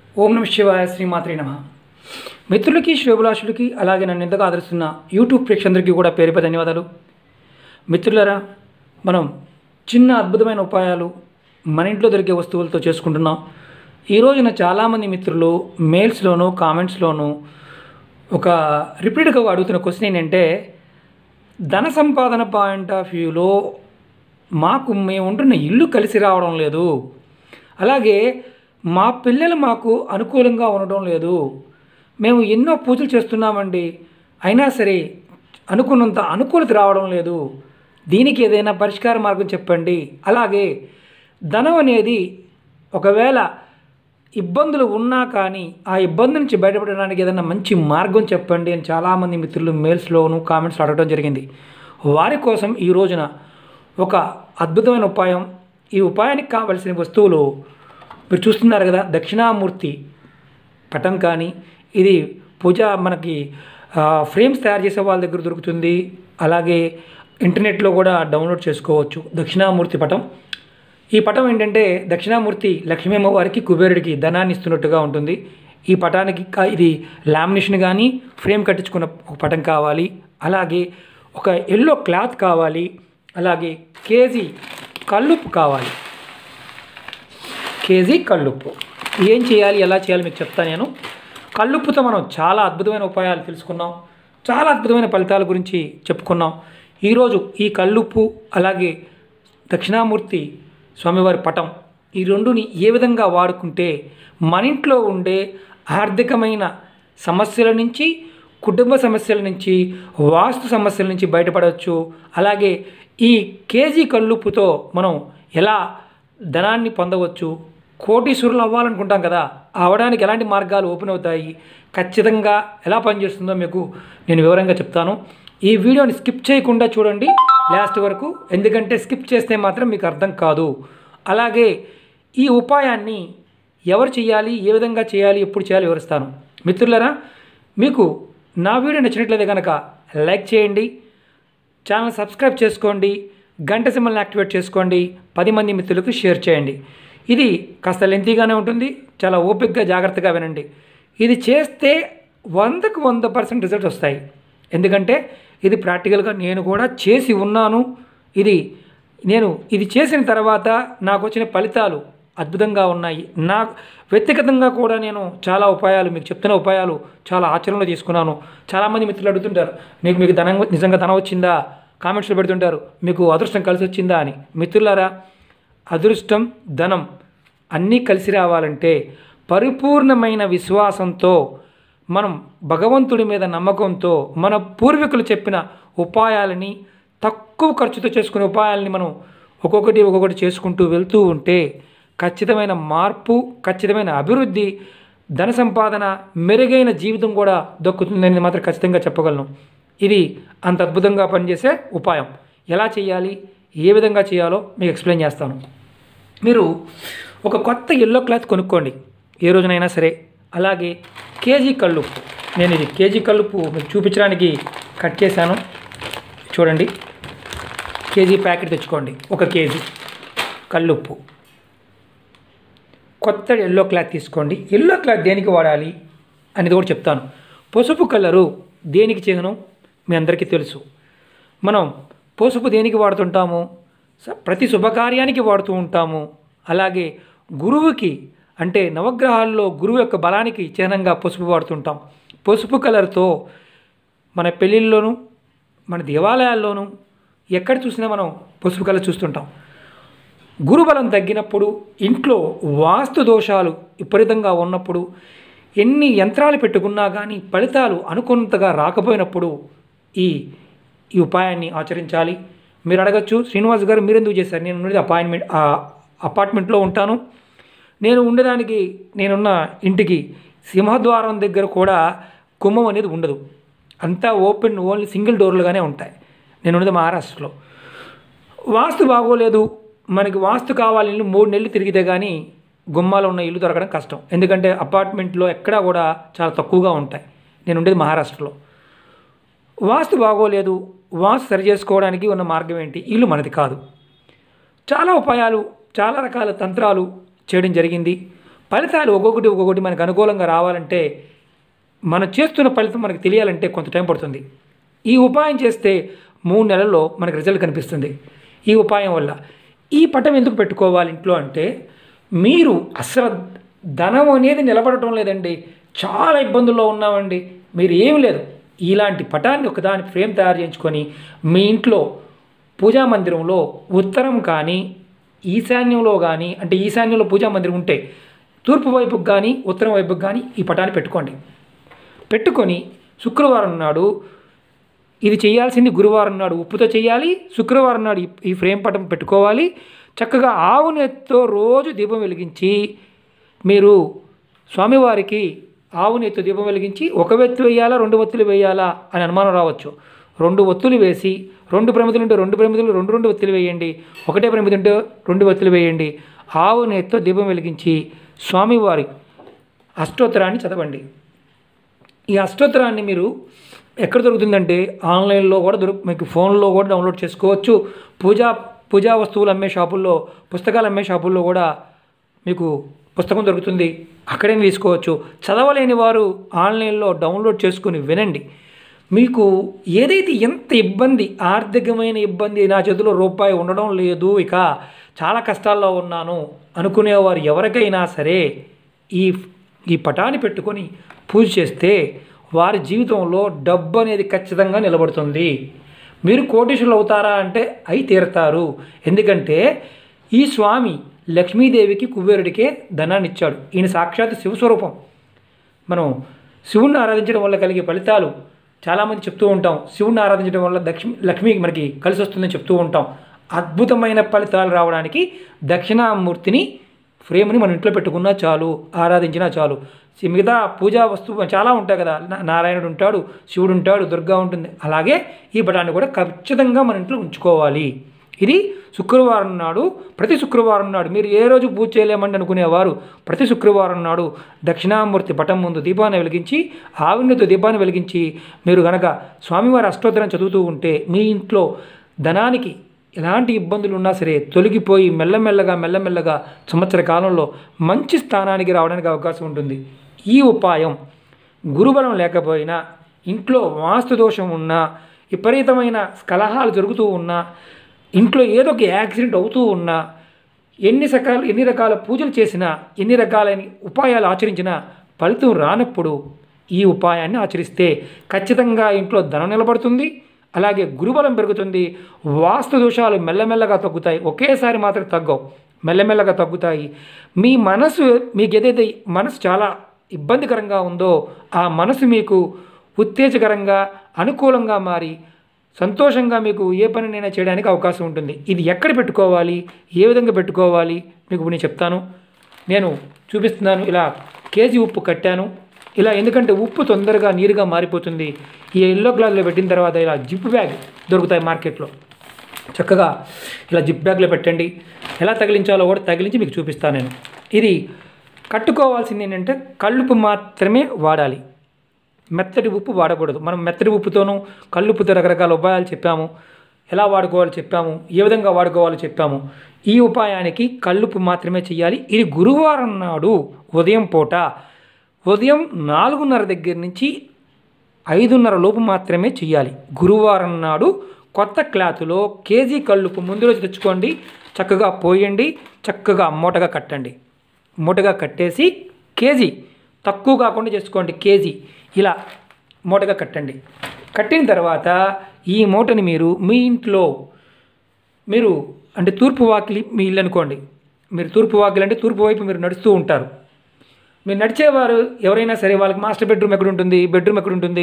ఓం నమ శివాయ శ్రీమాత్రి నమ మిత్రులకి శ్రేభిలాషులకి అలాగే నన్ను ఎంతగా ఆదరిస్తున్న యూట్యూబ్ ప్రేక్షకులందరికీ కూడా పేరు పేరు ధన్యవాదాలు మిత్రులారా మనం చిన్న అద్భుతమైన ఉపాయాలు మన ఇంట్లో దొరికే వస్తువులతో చేసుకుంటున్నాం ఈ రోజున చాలామంది మిత్రులు మెయిల్స్లోను కామెంట్స్లోను ఒక రిపీట్గా అడుగుతున్న క్వశ్చన్ ఏంటంటే ధన సంపాదన పాయింట్ ఆఫ్ వ్యూలో మాకు మేము ఉంటున్న ఇల్లు కలిసి రావడం లేదు అలాగే మా పిల్లలు మాకు అనుకూలంగా ఉండడం లేదు మేము ఎన్నో పూజలు చేస్తున్నామండి అయినా సరే అనుకున్నంత అనుకూలత రావడం లేదు దీనికి ఏదైనా పరిష్కార మార్గం చెప్పండి అలాగే ధనం అనేది ఒకవేళ ఇబ్బందులు ఉన్నా కానీ ఆ ఇబ్బంది నుంచి బయటపడడానికి ఏదైనా మంచి మార్గం చెప్పండి అని చాలామంది మిత్రులు మెయిల్స్లోను కామెంట్స్లో అడగడం జరిగింది వారి కోసం ఈ రోజున ఒక అద్భుతమైన ఉపాయం ఈ ఉపాయానికి కావలసిన వస్తువులు మీరు చూస్తున్నారు కదా దక్షిణామూర్తి పటం కానీ ఇది పూజ మనకి ఆ, ఫ్రేమ్స్ తయారు చేసే వాళ్ళ దగ్గర దొరుకుతుంది అలాగే ఇంటర్నెట్లో కూడా డౌన్లోడ్ చేసుకోవచ్చు దక్షిణామూర్తి పటం ఈ పటం ఏంటంటే దక్షిణామూర్తి లక్ష్మీ అమ్మవారికి కుబేరుడికి ధనాన్ని ఇస్తున్నట్టుగా ఉంటుంది ఈ పటానికి కా- ఇది లామినేషన్ కానీ ఫ్రేమ్ కట్టించుకున్న ఒక పటం కావాలి అలాగే ఒక ఎల్లో క్లాత్ కావాలి అలాగే కేజీ కల్లుప్పు కావాలి కేజీ కల్లుప్పు ఏం చేయాలి ఎలా చేయాలి మీకు చెప్తాను నేను కల్లుప్పుతో మనం చాలా అద్భుతమైన ఉపాయాలు తెలుసుకున్నాం చాలా అద్భుతమైన ఫలితాల గురించి చెప్పుకున్నాం ఈరోజు ఈ కల్లుప్పు అలాగే దక్షిణామూర్తి స్వామివారి పటం ఈ రెండుని ఏ విధంగా వాడుకుంటే మన ఇంట్లో ఉండే ఆర్థికమైన సమస్యల నుంచి కుటుంబ సమస్యల నుంచి వాస్తు సమస్యల నుంచి బయటపడవచ్చు అలాగే ఈ కేజీ కల్లుప్పుతో మనం ఎలా ధనాన్ని పొందవచ్చు కోటీశ్వరులు అవ్వాలనుకుంటాం కదా అవడానికి ఎలాంటి మార్గాలు ఓపెన్ అవుతాయి ఖచ్చితంగా ఎలా పనిచేస్తుందో మీకు నేను వివరంగా చెప్తాను ఈ వీడియోని స్కిప్ చేయకుండా చూడండి లాస్ట్ వరకు ఎందుకంటే స్కిప్ చేస్తే మాత్రం మీకు అర్థం కాదు అలాగే ఈ ఉపాయాన్ని ఎవరు చేయాలి ఏ విధంగా చేయాలి ఎప్పుడు చేయాలి వివరిస్తాను మిత్రులారా మీకు నా వీడియో నచ్చినట్లయితే కనుక లైక్ చేయండి ఛానల్ సబ్స్క్రైబ్ చేసుకోండి గంట సింబల్ని యాక్టివేట్ చేసుకోండి పది మంది మిత్రులకు షేర్ చేయండి ఇది కాస్త లెంతీగానే ఉంటుంది చాలా ఓపికగా జాగ్రత్తగా వినండి ఇది చేస్తే వందకు వంద పర్సెంట్ రిజల్ట్స్ వస్తాయి ఎందుకంటే ఇది ప్రాక్టికల్గా నేను కూడా చేసి ఉన్నాను ఇది నేను ఇది చేసిన తర్వాత నాకు వచ్చిన ఫలితాలు అద్భుతంగా ఉన్నాయి నా వ్యక్తిగతంగా కూడా నేను చాలా ఉపాయాలు మీకు చెప్తున్న ఉపాయాలు చాలా ఆచరణలో తీసుకున్నాను చాలామంది మిత్రులు అడుగుతుంటారు మీకు మీకు ధనం నిజంగా ధనం వచ్చిందా కామెంట్స్లో పెడుతుంటారు మీకు అదృష్టం కలిసి వచ్చిందా అని మిత్రులారా అదృష్టం ధనం అన్నీ కలిసి రావాలంటే పరిపూర్ణమైన విశ్వాసంతో మనం భగవంతుడి మీద నమ్మకంతో మన పూర్వీకులు చెప్పిన ఉపాయాలని తక్కువ ఖర్చుతో చేసుకునే ఉపాయాలని మనం ఒక్కొక్కటి ఒక్కొక్కటి చేసుకుంటూ వెళ్తూ ఉంటే ఖచ్చితమైన మార్పు ఖచ్చితమైన అభివృద్ధి ధన సంపాదన మెరుగైన జీవితం కూడా దక్కుతుందని మాత్రం ఖచ్చితంగా చెప్పగలను ఇది అంత అద్భుతంగా పనిచేసే ఉపాయం ఎలా చేయాలి ఏ విధంగా చేయాలో మీకు ఎక్స్ప్లెయిన్ చేస్తాను మీరు ఒక కొత్త ఎల్లో క్లాత్ కొనుక్కోండి ఏ రోజునైనా సరే అలాగే కేజీ కల్లుప్పు నేను ఇది కేజీ కల్లుప్పు మీకు చూపించడానికి కట్ చేశాను చూడండి కేజీ ప్యాకెట్ తెచ్చుకోండి ఒక కేజీ కల్లుప్పు కొత్త ఎల్లో క్లాత్ తీసుకోండి ఎల్లో క్లాత్ దేనికి వాడాలి అనేది కూడా చెప్తాను పసుపు కలరు దేనికి చిహ్నం మీ అందరికీ తెలుసు మనం పసుపు దేనికి వాడుతుంటాము స- ప్రతి శుభకార్యానికి వాడుతూ ఉంటాము అలాగే గురువుకి అంటే నవగ్రహాల్లో గురువు యొక్క బలానికి చిహ్నంగా పసుపు వాడుతుంటాం పసుపు కలర్తో మన పెళ్ళిళ్ళలోనూ మన దేవాలయాల్లోనూ ఎక్కడ చూసినా మనం పసుపు కలర్ చూస్తుంటాం గురుబలం తగ్గినప్పుడు ఇంట్లో వాస్తు దోషాలు విపరీతంగా ఉన్నప్పుడు ఎన్ని యంత్రాలు పెట్టుకున్నా కానీ ఫలితాలు అనుకున్నంతగా రాకపోయినప్పుడు ఈ ఈ ఉపాయాన్ని ఆచరించాలి మీరు అడగచ్చు శ్రీనివాస్ గారు మీరు ఎందుకు చేశారు నేను ఉన్నది అపాయింట్మెంట్ ఆ అపార్ట్మెంట్లో ఉంటాను నేను ఉండేదానికి నేనున్న ఇంటికి సింహద్వారం దగ్గర కూడా కుంభం అనేది ఉండదు అంతా ఓపెన్ ఓన్లీ సింగిల్ డోర్లుగానే ఉంటాయి నేను ఉన్నది మహారాష్ట్రలో వాస్తు బాగోలేదు మనకి వాస్తు కావాలి ఇల్లు మూడు నెలలు తిరిగితే కానీ గుమ్మాలు ఉన్న ఇల్లు దొరకడం కష్టం ఎందుకంటే అపార్ట్మెంట్లో ఎక్కడా కూడా చాలా తక్కువగా ఉంటాయి నేను ఉండేది మహారాష్ట్రలో వాస్తు బాగోలేదు వాస్తు సరి చేసుకోవడానికి ఉన్న మార్గం ఏంటి ఇల్లు మనది కాదు చాలా ఉపాయాలు చాలా రకాల తంత్రాలు చేయడం జరిగింది ఫలితాలు ఒక్కొక్కటి ఒక్కొక్కటి మనకు అనుకూలంగా రావాలంటే మనం చేస్తున్న ఫలితం మనకు తెలియాలంటే కొంత టైం పడుతుంది ఈ ఉపాయం చేస్తే మూడు నెలల్లో మనకు రిజల్ట్ కనిపిస్తుంది ఈ ఉపాయం వల్ల ఈ పటం ఎందుకు పెట్టుకోవాలి ఇంట్లో అంటే మీరు అసలు ధనం అనేది నిలబడటం లేదండి చాలా ఇబ్బందుల్లో ఉన్నామండి మీరు ఏమి లేదు ఇలాంటి పటాన్ని ఒకదాని ఫ్రేమ్ తయారు చేయించుకొని మీ ఇంట్లో పూజా మందిరంలో ఉత్తరం కానీ ఈశాన్యంలో కానీ అంటే ఈశాన్యంలో పూజా మందిరం ఉంటే తూర్పు వైపుకి కానీ ఉత్తరం వైపుకి కానీ ఈ పటాన్ని పెట్టుకోండి పెట్టుకొని శుక్రవారం నాడు ఇది చేయాల్సింది గురువారం నాడు ఉప్పుతో చేయాలి శుక్రవారం నాడు ఈ- ఈ ఫ్రేమ్ పటం పెట్టుకోవాలి చక్కగా ఆవు నెత్తితో రోజు దీపం వెలిగించి మీరు స్వామివారికి ఆవు నెత్తి దీపం వెలిగించి ఒక వెత్తి వేయాలా రెండు ఒత్తులు వేయాలా అని అనుమానం రావచ్చు రెండు ఒత్తులు వేసి రెండు ప్రమిదలు ఉంటే రెండు ప్రమిదలు రెండు రెండు ఒత్తులు వేయండి ఒకటే ప్రమిది ఉంటే రెండు ఒత్తులు వేయండి ఆవు నెత్తితో దీపం వెలిగించి స్వామివారి అష్టోత్తరాన్ని చదవండి ఈ అష్టోత్తరాన్ని మీరు ఎక్కడ దొరుకుతుందంటే ఆన్లైన్లో కూడా దొరుకు మీకు ఫోన్లో కూడా డౌన్లోడ్ చేసుకోవచ్చు పూజా పూజా వస్తువులు అమ్మే షాపుల్లో పుస్తకాలు అమ్మే షాపుల్లో కూడా మీకు పుస్తకం దొరుకుతుంది అక్కడే తీసుకోవచ్చు చదవలేని వారు ఆన్లైన్లో డౌన్లోడ్ చేసుకుని వినండి మీకు ఏదైతే ఎంత ఇబ్బంది ఆర్థికమైన ఇబ్బంది నా చేతిలో రూపాయి ఉండడం లేదు ఇక చాలా కష్టాల్లో ఉన్నాను అనుకునేవారు ఎవరికైనా సరే ఈ ఈ పటాన్ని పెట్టుకొని పూజ చేస్తే వారి జీవితంలో డబ్బు అనేది ఖచ్చితంగా నిలబడుతుంది మీరు కోటీశ్వరులు అవుతారా అంటే అయి తీరతారు ఎందుకంటే ఈ స్వామి లక్ష్మీదేవికి కుబేరుడికే ధనాన్ని ఇచ్చాడు ఈయన సాక్షాత్ శివస్వరూపం మనం శివుణ్ణి ఆరాధించడం వల్ల కలిగే ఫలితాలు చాలామంది చెప్తూ ఉంటాం శివుణ్ణి ఆరాధించడం వల్ల లక్ష్మి లక్ష్మి మనకి కలిసి వస్తుందని చెప్తూ ఉంటాం అద్భుతమైన ఫలితాలు రావడానికి దక్షిణామూర్తిని ఫ్రేమ్ని మన ఇంట్లో పెట్టుకున్నా చాలు ఆరాధించినా చాలు సి- మిగతా పూజా వస్తువు చాలా ఉంటాయి కదా నా- నారాయణుడు ఉంటాడు శివుడు ఉంటాడు దుర్గా ఉంటుంది అలాగే ఈ పటాన్ని కూడా ఖచ్చితంగా మన ఇంట్లో ఉంచుకోవాలి ఇది శుక్రవారం నాడు ప్రతి శుక్రవారం నాడు మీరు ఏ రోజు పూజ చేయలేమండి అనుకునేవారు ప్రతి శుక్రవారం నాడు దక్షిణామూర్తి పటం ముందు దీపాన్ని వెలిగించి ఆవిణ్యతో దీపాన్ని వెలిగించి మీరు గనక స్వామివారి అష్టోత్తరం చదువుతూ ఉంటే మీ ఇంట్లో ధనానికి ఎలాంటి ఇబ్బందులు ఉన్నా సరే తొలగిపోయి మెల్లమెల్లగా మెల్లమెల్లగా సంవత్సర కాలంలో మంచి స్థానానికి రావడానికి అవకాశం ఉంటుంది ఈ ఉపాయం గురుబలం లేకపోయినా ఇంట్లో వాస్తు దోషం ఉన్నా విపరీతమైన కలహాలు జరుగుతూ ఉన్నా ఇంట్లో ఏదో ఒక యాక్సిడెంట్ అవుతూ ఉన్నా ఎన్ని రకాల ఎన్ని రకాల పూజలు చేసినా ఎన్ని రకాలైన ఉపాయాలు ఆచరించినా ఫలితం రానప్పుడు ఈ ఉపాయాన్ని ఆచరిస్తే ఖచ్చితంగా ఇంట్లో ధనం నిలబడుతుంది అలాగే గురుబలం పెరుగుతుంది వాస్తు దోషాలు మెల్లమెల్లగా తగ్గుతాయి ఒకేసారి మాత్రం తగ్గవు మెల్లమెల్లగా తగ్గుతాయి మీ మనసు మీకు ఏదైతే మనసు చాలా ఇబ్బందికరంగా ఉందో ఆ మనసు మీకు ఉత్తేజకరంగా అనుకూలంగా మారి సంతోషంగా మీకు ఏ పనినైనా చేయడానికి అవకాశం ఉంటుంది ఇది ఎక్కడ పెట్టుకోవాలి ఏ విధంగా పెట్టుకోవాలి మీకు ఇప్పుడు నేను చెప్తాను నేను చూపిస్తున్నాను ఇలా కేజీ ఉప్పు కట్టాను ఇలా ఎందుకంటే ఉప్పు తొందరగా నీరుగా మారిపోతుంది ఈ ఎల్లో గ్లాస్లో పెట్టిన తర్వాత ఇలా జిప్ బ్యాగ్ దొరుకుతాయి మార్కెట్లో చక్కగా ఇలా జిప్ బ్యాగ్లో పెట్టండి ఎలా తగిలించాలో కూడా తగిలించి మీకు చూపిస్తాను నేను ఇది కట్టుకోవాల్సింది ఏంటంటే కళ్ళుపు మాత్రమే వాడాలి మెత్తటి ఉప్పు వాడకూడదు మనం మెత్తటి ఉప్పుతోనూ కళ్ళుప్పుతో రకరకాల ఉపాయాలు చెప్పాము ఎలా వాడుకోవాలో చెప్పాము ఏ విధంగా వాడుకోవాలో చెప్పాము ఈ ఉపాయానికి కళ్ళుప్పు మాత్రమే చేయాలి ఇది గురువారం నాడు ఉదయం పూట ఉదయం నాలుగున్నర దగ్గర నుంచి ఐదున్నర లోపు మాత్రమే చేయాలి గురువారం నాడు కొత్త క్లాతులో కేజీ కళ్ళుపు ముందు రోజు తెచ్చుకోండి చక్కగా పోయండి చక్కగా మూటగా కట్టండి మూటగా కట్టేసి కేజీ తక్కువ కాకుండా చేసుకోండి కేజీ ఇలా మూటగా కట్టండి కట్టిన తర్వాత ఈ మూటని మీరు మీ ఇంట్లో మీరు అంటే తూర్పు వాకిలి మీ ఇల్లు అనుకోండి మీరు తూర్పు వాకిలి అంటే తూర్పు వైపు మీరు నడుస్తూ ఉంటారు మీరు నడిచేవారు ఎవరైనా సరే వాళ్ళకి మాస్టర్ బెడ్రూమ్ ఎక్కడ ఉంటుంది బెడ్రూమ్ ఎక్కడ ఉంటుంది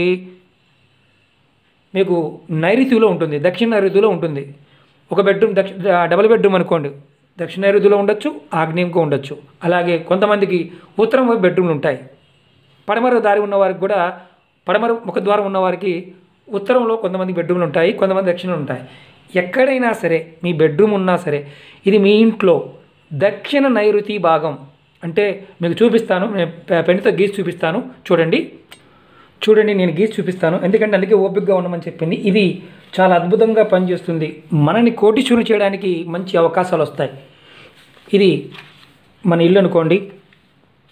మీకు నైరుతిలో ఉంటుంది దక్షిణ నైరుతిలో ఉంటుంది ఒక బెడ్రూమ్ దక్ష డబుల్ బెడ్రూమ్ అనుకోండి దక్షిణ నైరుతిలో ఉండొచ్చు ఆగ్నేయంగా ఉండొచ్చు అలాగే కొంతమందికి ఉత్తరం వైపు బెడ్రూమ్లు ఉంటాయి పడమర దారి ఉన్న వారికి కూడా పడమర ముఖద్వారం ఉన్న వారికి ఉత్తరంలో కొంతమంది బెడ్రూమ్లు ఉంటాయి కొంతమంది దక్షిణంలో ఉంటాయి ఎక్కడైనా సరే మీ బెడ్రూమ్ ఉన్నా సరే ఇది మీ ఇంట్లో దక్షిణ నైరుతి భాగం అంటే మీకు చూపిస్తాను నేను పె- పెన్నుతో గీసి చూపిస్తాను చూడండి చూడండి నేను గీసి చూపిస్తాను ఎందుకంటే అందుకే ఓపికగా ఉండమని చెప్పింది ఇది చాలా అద్భుతంగా పనిచేస్తుంది మనని కోటీశ్వరులు చేయడానికి మంచి అవకాశాలు వస్తాయి ఇది మన ఇల్లు అనుకోండి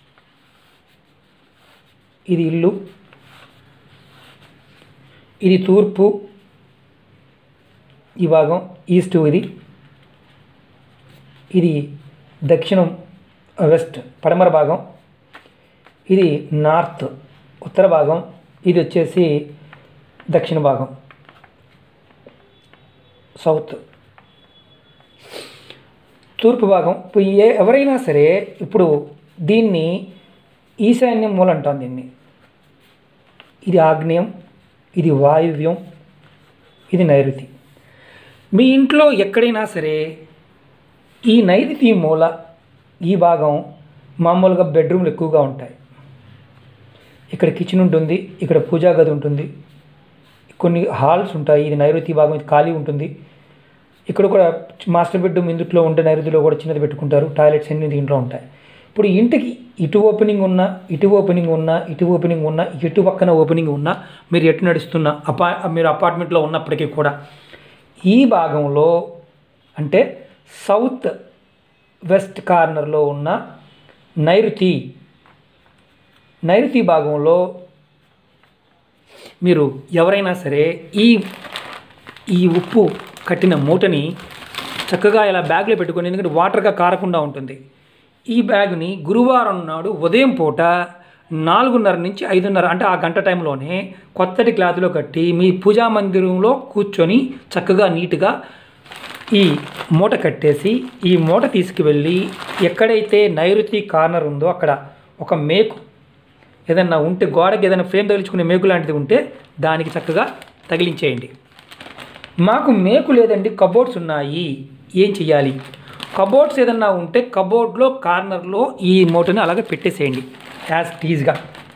ఇది ఇల్లు ఇది తూర్పు ఈ భాగం ఈస్ట్ ఇది ఇది దక్షిణం వెస్ట్ పడమర భాగం ఇది నార్త్ ఉత్తర భాగం ఇది వచ్చేసి దక్షిణ భాగం సౌత్ తూర్పు భాగం ఇప్పుడు ఏ ఎవరైనా సరే ఇప్పుడు దీన్ని ఈశాన్యం మూల అంటాం దీన్ని ఇది ఆగ్నేయం ఇది వాయువ్యం ఇది నైరుతి మీ ఇంట్లో ఎక్కడైనా సరే ఈ నైరుతి మూల ఈ భాగం మామూలుగా బెడ్రూమ్లు ఎక్కువగా ఉంటాయి ఇక్కడ కిచెన్ ఉంటుంది ఇక్కడ పూజా గది ఉంటుంది కొన్ని హాల్స్ ఉంటాయి ఇది నైరుతి భాగం ఇది ఖాళీ ఉంటుంది ఇక్కడ కూడా మాస్టర్ బెడ్రూమ్ ఇందుట్లో ఉండే నైరుతిలో కూడా చిన్నది పెట్టుకుంటారు టాయిలెట్స్ అన్ని దీంట్లో ఉంటాయి ఇప్పుడు ఇంటికి ఇటు ఓపెనింగ్ ఉన్నా ఇటు ఓపెనింగ్ ఉన్నా ఇటు ఓపెనింగ్ ఉన్నా ఇటు పక్కన ఓపెనింగ్ ఉన్నా మీరు ఎటు నడుస్తున్నా అపా మీరు అపార్ట్మెంట్లో ఉన్నప్పటికీ కూడా ఈ భాగంలో అంటే సౌత్ వెస్ట్ కార్నర్లో ఉన్న నైరుతి నైరుతి భాగంలో మీరు ఎవరైనా సరే ఈ ఈ ఉప్పు కట్టిన మూటని చక్కగా ఇలా బ్యాగ్లో పెట్టుకొని ఎందుకంటే వాటర్గా కారకుండా ఉంటుంది ఈ బ్యాగ్ని గురువారం నాడు ఉదయం పూట నాలుగున్నర నుంచి ఐదున్నర అంటే ఆ గంట టైంలోనే కొత్తటి క్లాత్లో కట్టి మీ పూజా మందిరంలో కూర్చొని చక్కగా నీట్గా ఈ మూట కట్టేసి ఈ మూట తీసుకువెళ్ళి ఎక్కడైతే నైరుతి కార్నర్ ఉందో అక్కడ ఒక మేకు ఏదన్నా ఉంటే గోడకి ఏదైనా ఫ్రేమ్ తగిలించుకునే మేకు లాంటిది ఉంటే దానికి చక్కగా తగిలించేయండి మాకు మేకు లేదండి కబోర్డ్స్ ఉన్నాయి ఏం చెయ్యాలి కబోర్డ్స్ ఏదన్నా ఉంటే కబోర్డ్లో కార్నర్లో ఈ మూటని అలాగే పెట్టేసేయండి యాజ్ టీజ్గా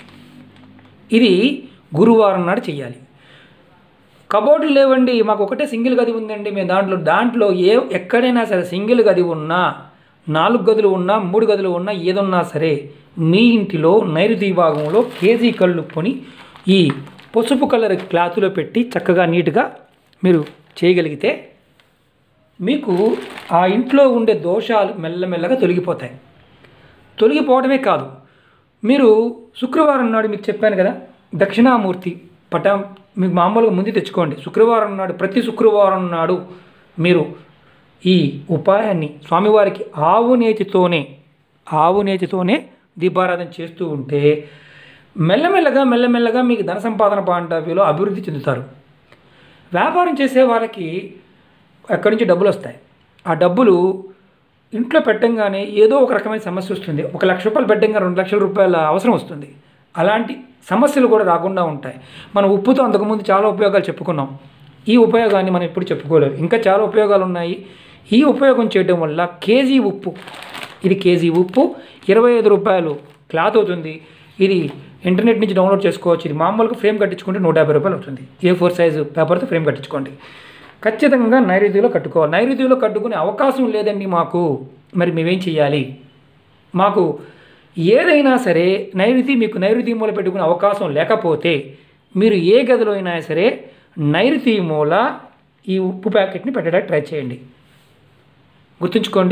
ఇది గురువారం నాడు చెయ్యాలి కబోర్డులు లేవండి మాకు ఒకటే సింగిల్ గది ఉందండి మేము దాంట్లో దాంట్లో ఏ ఎక్కడైనా సరే సింగిల్ గది ఉన్నా నాలుగు గదులు ఉన్నా మూడు గదులు ఉన్నా ఏదున్నా సరే మీ ఇంటిలో నైరుతి భాగంలో కేజీ కళ్ళుప్పుని ఈ పసుపు కలర్ క్లాతులో పెట్టి చక్కగా నీట్గా మీరు చేయగలిగితే మీకు ఆ ఇంట్లో ఉండే దోషాలు మెల్లమెల్లగా తొలగిపోతాయి తొలగిపోవడమే కాదు మీరు శుక్రవారం నాడు మీకు చెప్పాను కదా దక్షిణామూర్తి పటం మీకు మామూలుగా ముందు తెచ్చుకోండి శుక్రవారం నాడు ప్రతి శుక్రవారం నాడు మీరు ఈ ఉపాయాన్ని స్వామివారికి ఆవు నేతితోనే ఆవు నేతితోనే దీపారాధన చేస్తూ ఉంటే మెల్లమెల్లగా మెల్లమెల్లగా మీకు ధన సంపాదన పాండవ్యంలో అభివృద్ధి చెందుతారు వ్యాపారం చేసే వాళ్ళకి ఎక్కడి నుంచి డబ్బులు వస్తాయి ఆ డబ్బులు ఇంట్లో పెట్టంగానే ఏదో ఒక రకమైన సమస్య వస్తుంది ఒక లక్ష రూపాయలు పెట్టంగా రెండు లక్షల రూపాయల అవసరం వస్తుంది అలాంటి సమస్యలు కూడా రాకుండా ఉంటాయి మనం ఉప్పుతో అంతకుముందు చాలా ఉపయోగాలు చెప్పుకున్నాం ఈ ఉపయోగాన్ని మనం ఇప్పుడు చెప్పుకోలేదు ఇంకా చాలా ఉపయోగాలు ఉన్నాయి ఈ ఉపయోగం చేయడం వల్ల కేజీ ఉప్పు ఇది కేజీ ఉప్పు ఇరవై ఐదు రూపాయలు క్లాత్ అవుతుంది ఇది ఇంటర్నెట్ నుంచి డౌన్లోడ్ చేసుకోవచ్చు ఇది మామూలుగా ఫ్రేమ్ కట్టించుకుంటే నూట యాభై రూపాయలు అవుతుంది ఏ ఫోర్ సైజు పేపర్తో ఫ్రేమ్ కట్టించుకోండి ఖచ్చితంగా నైరుతిలో కట్టుకోవాలి నైరుతిలో కట్టుకునే అవకాశం లేదండి మాకు మరి మేమేం చేయాలి మాకు ఏదైనా సరే నైరుతి మీకు నైరుతి మూల పెట్టుకునే అవకాశం లేకపోతే మీరు ఏ గదిలో అయినా సరే నైరుతి మూల ఈ ఉప్పు ప్యాకెట్ని పెట్టడానికి ట్రై చేయండి గుర్తుంచుకోండి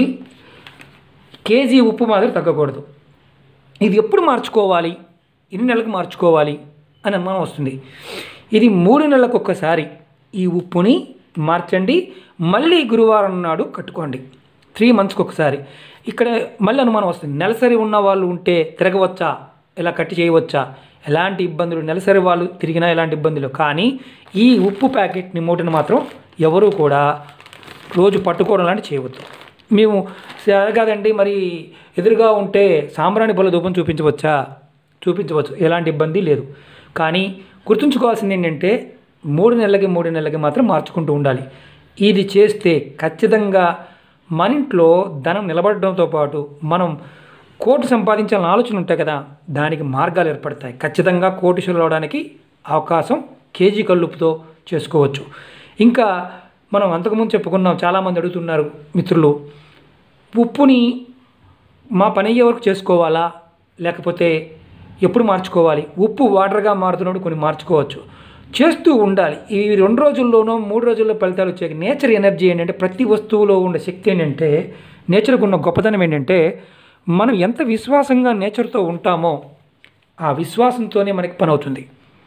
కేజీ ఉప్పు మాదిరి తగ్గకూడదు ఇది ఎప్పుడు మార్చుకోవాలి ఎన్ని నెలలకు మార్చుకోవాలి అని అనుమానం వస్తుంది ఇది మూడు నెలలకు ఒక్కసారి ఈ ఉప్పుని మార్చండి మళ్ళీ గురువారం నాడు కట్టుకోండి త్రీ మంత్స్కి ఒకసారి ఇక్కడ మళ్ళీ అనుమానం వస్తుంది నెలసరి ఉన్న వాళ్ళు ఉంటే తిరగవచ్చా ఇలా కట్టి చేయవచ్చా ఎలాంటి ఇబ్బందులు నెలసరి వాళ్ళు తిరిగినా ఎలాంటి ఇబ్బందులు కానీ ఈ ఉప్పు ప్యాకెట్ని మూటను మాత్రం ఎవరూ కూడా రోజు పట్టుకోవడం లాంటి చేయవద్దు మేము సరే కాదండి మరి ఎదురుగా ఉంటే సాంబ్రాణి బల ధూపం చూపించవచ్చా చూపించవచ్చు ఎలాంటి ఇబ్బంది లేదు కానీ గుర్తుంచుకోవాల్సింది ఏంటంటే మూడు నెలలకి మూడు నెలలకి మాత్రం మార్చుకుంటూ ఉండాలి ఇది చేస్తే ఖచ్చితంగా మన ఇంట్లో ధనం నిలబడడంతో పాటు మనం కోటి సంపాదించాలని ఆలోచన ఉంటాయి కదా దానికి మార్గాలు ఏర్పడతాయి ఖచ్చితంగా కోటీశ్వరులు అవడానికి అవకాశం కేజీ కల్లుపుతో చేసుకోవచ్చు ఇంకా మనం అంతకుముందు చెప్పుకున్నాం చాలామంది అడుగుతున్నారు మిత్రులు ఉప్పుని మా పని అయ్యే వరకు చేసుకోవాలా లేకపోతే ఎప్పుడు మార్చుకోవాలి ఉప్పు వాటర్గా మారుతున్నప్పుడు కొన్ని మార్చుకోవచ్చు చేస్తూ ఉండాలి ఈ రెండు రోజుల్లోనో మూడు రోజుల్లో ఫలితాలు వచ్చే నేచర్ ఎనర్జీ ఏంటంటే ప్రతి వస్తువులో ఉండే శక్తి ఏంటంటే నేచర్కు ఉన్న గొప్పతనం ఏంటంటే మనం ఎంత విశ్వాసంగా నేచర్తో ఉంటామో ఆ విశ్వాసంతోనే మనకి పని అవుతుంది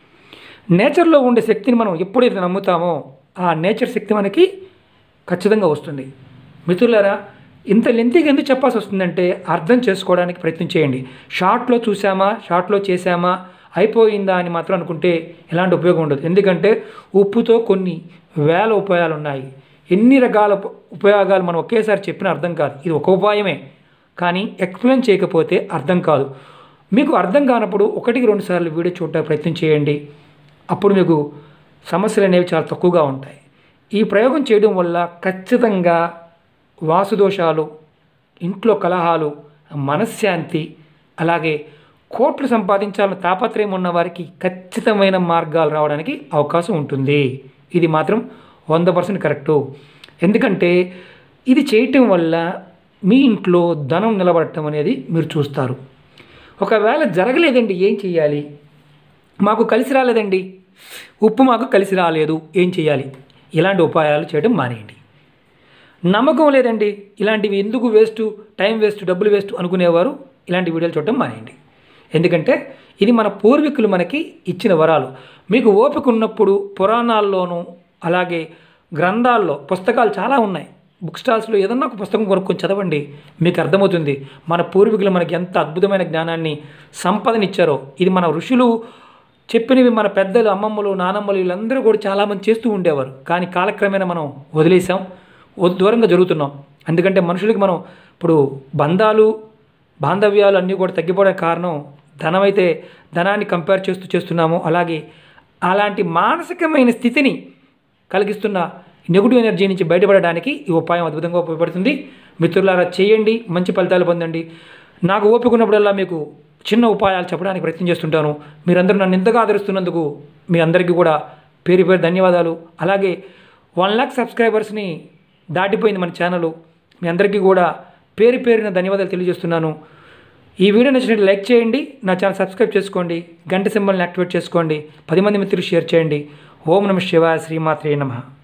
నేచర్లో ఉండే శక్తిని మనం ఎప్పుడైతే నమ్ముతామో ఆ నేచర్ శక్తి మనకి ఖచ్చితంగా వస్తుంది మిత్రులారా ఇంత లెంతీగా ఎందుకు చెప్పాల్సి వస్తుందంటే అర్థం చేసుకోవడానికి ప్రయత్నం చేయండి షార్ట్లో చూసామా షార్ట్లో చేసామా అయిపోయిందా అని మాత్రం అనుకుంటే ఎలాంటి ఉపయోగం ఉండదు ఎందుకంటే ఉప్పుతో కొన్ని వేల ఉపాయాలు ఉన్నాయి ఎన్ని రకాల ఉప- ఉపయోగాలు మనం ఒకేసారి చెప్పిన అర్థం కాదు ఇది ఒక ఉపాయమే కానీ ఎక్స్ప్లెయిన్ చేయకపోతే అర్థం కాదు మీకు అర్థం కానప్పుడు ఒకటికి రెండు సార్లు వీడియో చూడడానికి ప్రయత్నం చేయండి అప్పుడు మీకు సమస్యలు అనేవి చాలా తక్కువగా ఉంటాయి ఈ ప్రయోగం చేయడం వల్ల ఖచ్చితంగా వాసుదోషాలు ఇంట్లో కలహాలు మనశ్శాంతి అలాగే కోట్లు సంపాదించాలని తాపత్రయం ఉన్న వారికి ఖచ్చితమైన మార్గాలు రావడానికి అవకాశం ఉంటుంది ఇది మాత్రం వంద పర్సెంట్ కరెక్టు ఎందుకంటే ఇది చేయటం వల్ల మీ ఇంట్లో ధనం నిలబడటం అనేది మీరు చూస్తారు ఒకవేళ జరగలేదండి ఏం చేయాలి మాకు కలిసి రాలేదండి ఉప్పు మాకు కలిసి రాలేదు ఏం చేయాలి ఇలాంటి ఉపాయాలు చేయడం మానేయండి నమ్మకం లేదండి ఇలాంటివి ఎందుకు వేస్ట్ టైం వేస్ట్ డబ్బులు వేస్ట్ అనుకునేవారు ఇలాంటి వీడియోలు చూడటం మానేయండి ఎందుకంటే ఇది మన పూర్వీకులు మనకి ఇచ్చిన వరాలు మీకు ఓపిక ఉన్నప్పుడు పురాణాల్లోనూ అలాగే గ్రంథాల్లో పుస్తకాలు చాలా ఉన్నాయి బుక్ స్టాల్స్లో ఏదన్నా ఒక పుస్తకం కొనుక్కొని చదవండి మీకు అర్థమవుతుంది మన పూర్వీకులు మనకి ఎంత అద్భుతమైన జ్ఞానాన్ని సంపదనిచ్చారో ఇది మన ఋషులు చెప్పినవి మన పెద్దలు అమ్మమ్మలు నానమ్మలు వీళ్ళందరూ కూడా చాలామంది చేస్తూ ఉండేవారు కానీ కాలక్రమేణా మనం వదిలేసాం వద్- దూరంగా జరుగుతున్నాం ఎందుకంటే మనుషులకి మనం ఇప్పుడు బంధాలు బాంధవ్యాలు అన్నీ కూడా తగ్గిపోవడానికి కారణం ధనం అయితే ధనాన్ని కంపేర్ చేస్తూ చేస్తున్నాము అలాగే అలాంటి మానసికమైన స్థితిని కలిగిస్తున్న నెగిటివ్ ఎనర్జీ నుంచి బయటపడడానికి ఈ ఉపాయం అద్భుతంగా ఉపయోగపడుతుంది మిత్రులారా చేయండి మంచి ఫలితాలు పొందండి నాకు ఓపిక ఉన్నప్పుడల్లా మీకు చిన్న ఉపాయాలు చెప్పడానికి ప్రయత్నం చేస్తుంటాను మీరందరూ నన్ను ఇంతగా ఆదరిస్తున్నందుకు మీ అందరికీ కూడా పేరు పేరు ధన్యవాదాలు అలాగే వన్ లాక్ సబ్స్క్రైబర్స్ని దాటిపోయింది మన ఛానల్ మీ అందరికీ కూడా పేరు పేరున ధన్యవాదాలు తెలియజేస్తున్నాను ఈ వీడియో నచ్చినట్టు లైక్ చేయండి నా ఛానల్ సబ్స్క్రైబ్ చేసుకోండి గంట సింబల్ని యాక్టివేట్ చేసుకోండి పది మంది మిత్రులు షేర్ చేయండి ఓం నమ శివాయ శ్రీమాత్రే నమః